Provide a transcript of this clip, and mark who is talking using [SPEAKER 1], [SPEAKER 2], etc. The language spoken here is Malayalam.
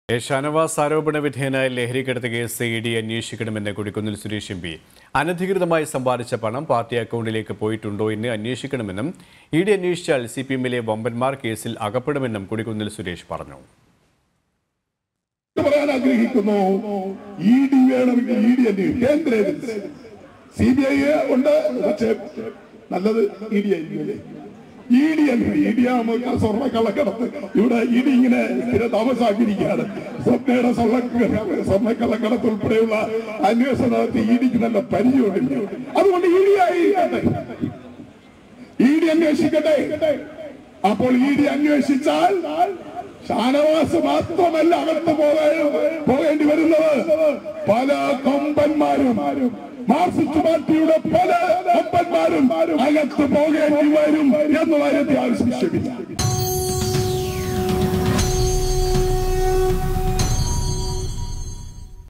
[SPEAKER 1] എ. ഷാനവാസ് ആരോപണ വിധേയനായ ലഹരിക്കടത്ത് കേസ് ഇ ഡി അന്വേഷിക്കണമെന്ന് കൊടിക്കുന്നിൽ സുരേഷ് എം പി അനധികൃതമായി സമ്പാദിച്ച പണം പാർട്ടി അക്കൗണ്ടിലേക്ക് പോയിട്ടുണ്ടോ എന്ന് അന്വേഷിക്കണമെന്നും ഇ ഡി അന്വേഷിച്ചാൽ സി പി എമ്മിലെ വമ്പന്മാർ കേസിൽ അകപ്പെടുമെന്നും കൊടിക്കുന്നിൽ സുരേഷ് പറഞ്ഞു
[SPEAKER 2] പറയാൻ ആഗ്രഹിക്കുന്നു ഇ ഡി വേണമെങ്കിൽ ഇ ഡി അന്വേഷിക്കും കേന്ദ്ര ഏജൻസി സി ബി ഐ ഉണ്ട് പക്ഷേ നല്ലത് ഇ ഡി ആയിരിക്കും അല്ലേ ഇ ഡി ഇ ഡി ആകുമ്പോൾ സ്വർണ്ണക്കള്ളക്കടത്ത് ഇവിടെ ഇ ഡി ഇങ്ങനെ സ്ഥിര താമസാക്കിയിരിക്കുകയാണ് സ്വപ്നയുടെ സ്വർണ്ണ സ്വർണ്ണക്കള്ളക്കടത്ത് ഉൾപ്പെടെയുള്ള അന്വേഷണം നടത്തി ഇ ഡിക്ക് നല്ല പരിചയമുണ്ട് അതുകൊണ്ട് ഇ ഡി ആയിരിക്കട്ടെ ഇ ഡി അന്വേഷിക്കട്ടെ അപ്പോൾ ഇ ഡി അന്വേഷിച്ചാൽ ഷാനവാസ് മാത്രമല്ല അകത്ത് പോകേ പോകേണ്ടി വരുന്നത് പല കൊമ്പന്മാരും മാർക്സിസ്റ്റ് പാർട്ടിയുടെ പല കൊമ്പന്മാരും അകത്ത് പോകേണ്ടി വരും എന്ന കാര്യത്തിൽ ആവശ്യമില്ല